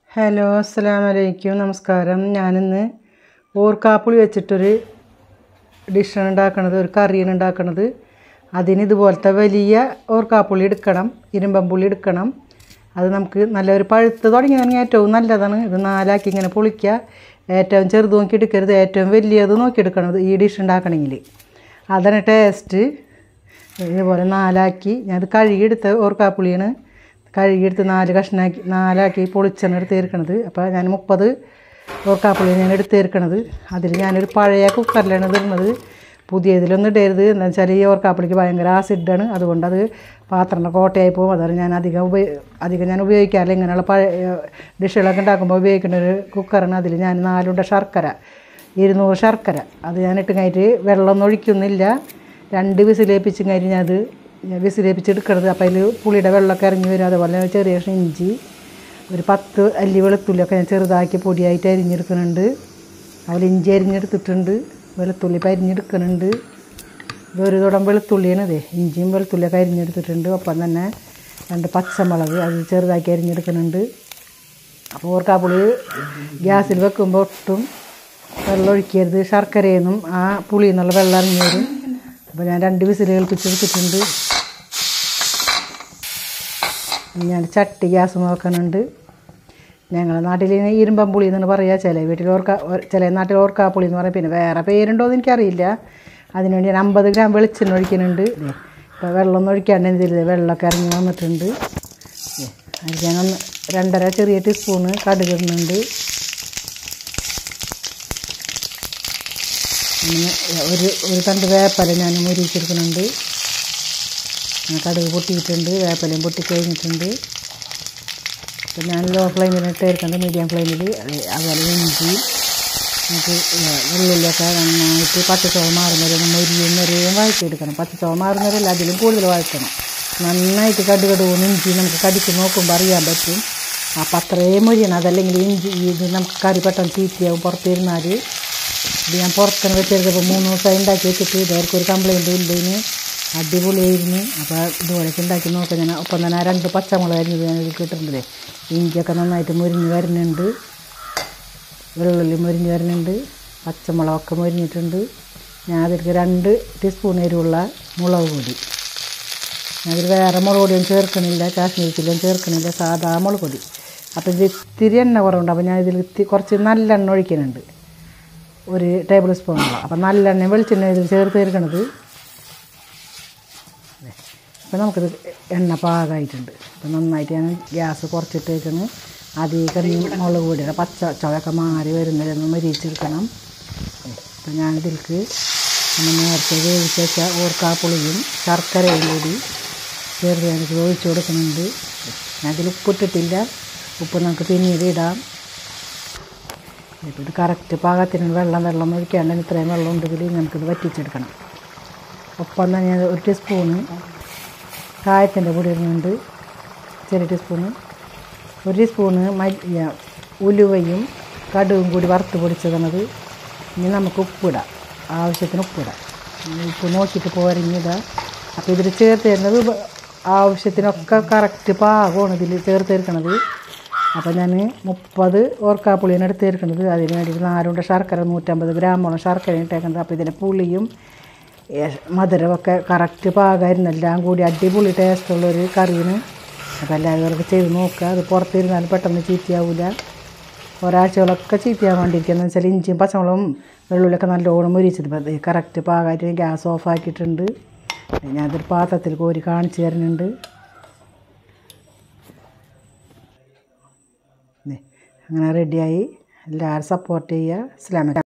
hello അസ്സലാമു അലൈക്കും നമസ്കാരം ഞാനിന്ന് ഓർക്കാപ്പുളി വെച്ചിട്ടൊരു ഡിഷാണ് ഉണ്ടാക്കണത് ഒരു കറിയാണ് ഉണ്ടാക്കണത് അതിന് ഇതുപോലത്തെ വലിയ ഓർക്കാപ്പുളി എടുക്കണം ഇരുമ്പം പുളി എടുക്കണം അത് നമുക്ക് നല്ലൊരു പഴുത്ത് തുടങ്ങിയാണെങ്കിൽ ഏറ്റവും നല്ലതാണ് ഇത് നാലാക്കി ഇങ്ങനെ പൊളിക്കുക ഏറ്റവും ചെറുത് നോക്കി എടുക്കരുത് ഏറ്റവും വലിയത് നോക്കി എടുക്കണം ഇത് ഈ ഡിഷ് ഉണ്ടാക്കണമെങ്കിൽ അതാണ് ടേസ്റ്റ് ഇതുപോലെ നാലാക്കി ഞാനത് കഴുകിയെടുത്ത ഓർക്കാപ്പുളിയാണ് കഴുകിയെടുത്ത് നാല് കഷ്ണാക്കി നാലാക്കി പൊളിച്ചാണ് എടുത്ത് തീർക്കണത് അപ്പോൾ ഞാൻ മുപ്പത് ഓർക്കാപ്പുളി ഞാൻ എടുത്ത് തീർക്കണത് അതിൽ ഞാനൊരു പഴയ കുക്കറിലാണ് ഇടുന്നത് പുതിയതിലൊന്നും ഇടരുത് എന്താ വെച്ചാൽ ഈ ഓർക്കാപ്പുളിക്ക് ഭയങ്കര ആസിഡാണ് അതുകൊണ്ട് അത് പാത്രത്തിൻ്റെ കോട്ടയായി പോകും അതാണ് ഞാൻ അധികം ഉപയോഗ അധികം ഞാൻ ഉപയോഗിക്കാറില്ല ഇങ്ങനെയുള്ള പഴയ ഡിഷുകളൊക്കെ ഉണ്ടാക്കുമ്പോൾ ഉപയോഗിക്കുന്ന ഒരു കുക്കറാണ് അതിൽ ഞാൻ നാലുണ്ട ശർക്കര ഇരുന്നൂറ് ശർക്കര അത് ഞാൻ ഇട്ട് കഴിഞ്ഞിട്ട് വെള്ളമൊന്നും ഒഴിക്കുന്നില്ല രണ്ട് വിസിലേപ്പിച്ചും കഴിഞ്ഞ് ഞാൻ അത് വിസിലേപ്പിച്ച് എടുക്കണത് അപ്പോൾ അതിൽ പുളിയുടെ വെള്ളമൊക്കെ ഇറങ്ങി വരും അതുപോലെ തന്നെ ചെറിയ കഷ്ണം ഇഞ്ചി ഒരു പത്ത് അല്ലി വെളുത്തുള്ളിയൊക്കെ ഞാൻ ചെറുതാക്കി പൊടിയായിട്ട് അരിഞ്ഞെടുക്കുന്നുണ്ട് അതിൽ ഇഞ്ചി അരിഞ്ഞെടുത്തിട്ടുണ്ട് വെളുത്തുള്ളി ഇപ്പം അരിഞ്ഞെടുക്കുന്നുണ്ട് ഇത് ഒരു തുടം വെളുത്തുള്ളിയാണ് ഇതേ ഇഞ്ചിയും വെളുത്തുള്ളിയൊക്കെ അരിഞ്ഞെടുത്തിട്ടുണ്ട് ഒപ്പം തന്നെ രണ്ട് പച്ചമുളക് അത് ചെറുതാക്കി അരിഞ്ഞെടുക്കുന്നുണ്ട് അപ്പോൾ ഓർക്കാപ്പുളി ഗ്യാസിൽ വെക്കുമ്പോൾ ഒട്ടും വെള്ളം ഒഴിക്കരുത് ശർക്കരയൊന്നും ആ പുളിയിൽ നിന്നുള്ള വെള്ളം ഇറങ്ങി വരും അപ്പോൾ ഞാൻ രണ്ട് വിസിൽ കേൾപ്പിച്ചെടുത്തിട്ടുണ്ട് ഞാൻ ചട്ടി ഗ്യാസ് നോക്കണുണ്ട് ഞങ്ങളുടെ നാട്ടിൽ ഇതിന് ഇരുമ്പം പുളി എന്നാണ് പറയുക ചില വീട്ടിൽ ഓർക്ക ചില നാട്ടിൽ ഓർക്കാപ്പുളി എന്ന് പറയും പിന്നെ വേറെ പേരുണ്ടോ എന്ന് എനിക്കറിയില്ല അതിനുവേണ്ടി ഞാൻ അമ്പത് ഗ്രാം വെളിച്ചെണ്ണ ഒഴിക്കുന്നുണ്ട് ഇപ്പോൾ വെള്ളമൊന്നും ഒഴിക്കാണ്ട് ഇതിൽ വെള്ളമൊക്കെ ഇറങ്ങി വന്നിട്ടുണ്ട് അതിൽ ഞാൻ ഒന്ന് രണ്ടര ചെറിയ ടീസ്പൂണ് കടുക് ഇടുന്നുണ്ട് അങ്ങനെ ഒരു ഒരു തണ്ട് വേപ്പല ഞാൻ മുരിച്ചെടുക്കുന്നുണ്ട് കടുക് പൊട്ടിയിട്ടുണ്ട് വേപ്പലയും പൊട്ടിക്കഴിഞ്ഞിട്ടുണ്ട് അപ്പം ഞാൻ ലോ ഫ്ലെയിമിൽ ഇട്ട് എടുക്കുന്നത് മീഡിയം ഫ്ലെയിമിൽ അതുപോലെ ഇഞ്ചി നമുക്ക് വെള്ളുള്ളിയൊക്കെ നന്നായിട്ട് പച്ചച്ചോവ മാറുന്നവരെ മൊരിയുന്നവരെയും വഴറ്റിയെടുക്കണം പച്ചച്ചോവ മാറുന്നവരല്ല അതിലും കൂടുതൽ വഴറ്റണം നന്നായിട്ട് കടുകടുവെന്ന് ഇഞ്ചി നമുക്ക് കടിക്ക് നോക്കുമ്പോൾ അറിയാൻ പറ്റും അപ്പം അത്രയും മൊരിയണം അതല്ലെങ്കിൽ ഇഞ്ചി ഇത് നമുക്ക് കറി പെട്ടെന്ന് ചീത്തയാവും പുറത്തിരുന്നാൽ ഇത് ഞാൻ പുറത്താണ് വെച്ചെടുത്തപ്പോൾ മൂന്ന് ദിവസം ഉണ്ടാക്കി വെച്ചിട്ട് ഇതായിരിക്കും ഒരു കംപ്ലൈൻറ്റും ഇല്ലതിന് അടിപൊളിയായിരുന്നു അപ്പോൾ ഇതുപോലെയൊക്കെ ഉണ്ടാക്കി നോക്കാം ഞാൻ ഒപ്പം തന്നെ ആ രണ്ട് പച്ചമുളക് അരിഞ്ഞത് ഞാൻ ഇതിൽ കിട്ടുന്നുണ്ടല്ലേ ഇഞ്ചിയൊക്കെ നന്നായിട്ട് മുരിഞ്ഞ് വരുന്നുണ്ട് വെള്ളുള്ളി മുരിഞ്ഞ് വരുന്നുണ്ട് പച്ചമുളകൊക്കെ മുരിഞ്ഞിട്ടുണ്ട് ഞാൻ അതിലേക്ക് രണ്ട് ടീസ്പൂൺ എരിവുള്ള മുളക് പൊടി അതിൽ വേറെ മുളക് പൊടിയും ചേർക്കണില്ല കാശ്മീരി ചില്ലിയും ചേർക്കണില്ല സാധാ മുളക് പൊടി അപ്പോൾ ഇത് ഇത്തിരി എണ്ണ കുറവുണ്ട് അപ്പോൾ ഞാൻ ഇതിൽ ഇത്തിരി കുറച്ച് നല്ലെണ്ണ ഒഴിക്കുന്നുണ്ട് ഒരു ടേബിൾ സ്പൂണോളം അപ്പം നല്ലെണ്ണ വെളിച്ചെണ്ണ ഇതിൽ ചേർത്ത് ചേർക്കണത് അപ്പോൾ നമുക്കിത് എണ്ണ പാകമായിട്ടുണ്ട് അപ്പം നന്നായിട്ട് ഞാൻ ഗ്യാസ് കുറച്ചിട്ടേക്കാണ് അധികം മുളക് പൊടിയുടെ പച്ച ചുവയൊക്കെ മാറി വരുന്നതൊന്ന് മരിച്ചെടുക്കണം അപ്പം ഞാനിതിലേക്ക് നമ്മൾ നേരത്തെ വേവിച്ച് വെച്ച ഓർക്കാപ്പുളിയും ശർക്കരയും കൂടി ചേർത്ത് ഞാനിത് ഒഴിച്ചു കൊടുക്കുന്നുണ്ട് ഞാനതിൽ ഉപ്പിട്ടിട്ടില്ല ഉപ്പ് നമുക്ക് പിന്നീട് ഇടാം ഇപ്പോൾ ഇത് കറക്റ്റ് പാകത്തിന് വെള്ളം വെള്ളം ഒഴിക്കാണ്ട് ഇത്രയും വെള്ളം ഉണ്ടെങ്കിൽ നമുക്കിത് വറ്റിച്ചെടുക്കണം ഒപ്പം തന്നെ ഒരു ടീസ്പൂണ് കായത്തിൻ്റെ പൊടി ഇടുന്നുണ്ട് ചെറിയ ടീസ്പൂണ് ഒരു ടീസ്പൂണ് മല്ലിയ ഉലുവയും കടുവും കൂടി വറുത്ത് പൊടിച്ചതാണത് ഇനി നമുക്ക് ഉപ്പിടാം ആവശ്യത്തിന് ഉപ്പിടാം ഉപ്പ് നോക്കിയിട്ട് പോരങ്ങിടാം അപ്പോൾ ഇതിൽ ചേർത്ത് തരുന്നത് ആവശ്യത്തിനൊക്കെ കറക്റ്റ് പാകമാണ് ഇതിൽ ചേർത്ത് തീർക്കണത് അപ്പോൾ ഞാൻ മുപ്പത് ഓർക്കാപ്പുളിയാണ് എടുത്ത് തീർക്കുന്നത് അതിന് വേണ്ടിയിട്ട് നാലുണ്ട ശർക്കര നൂറ്റമ്പത് ഗ്രാമോളം ശർക്കര ഇട്ടേക്കുന്നത് അപ്പോൾ ഇതിൻ്റെ പുളിയും മധുരമൊക്കെ കറക്റ്റ് പാകമായിരുന്നു എല്ലാം കൂടി അടിപൊളി ടേസ്റ്റുള്ളൊരു കറിയാണ് അപ്പോൾ എല്ലാവരും ഇവർക്ക് ചെയ്ത് നോക്കുക അത് പുറത്തിരുന്നാൽ പെട്ടെന്ന് ചീത്തയാവില്ല ഒരാഴ്ചകളൊക്കെ ചീത്തയാൻ വേണ്ടിയിരിക്കുന്നത് വെച്ചാൽ ഇഞ്ചിയും പച്ചമുളകും വെള്ളുള്ളിയൊക്കെ നല്ലോണം മുരിച്ചത് അത് കറക്റ്റ് പാകമായിട്ട് ഗ്യാസ് ഓഫ് ആക്കിയിട്ടുണ്ട് ഞാനതൊരു പാത്രത്തിൽ കോരി കാണിച്ചു തരുന്നുണ്ട് അങ്ങനെ റെഡിയായി എല്ലാവരും സപ്പോർട്ട് ചെയ്യുക ഇസ്ലാമിക്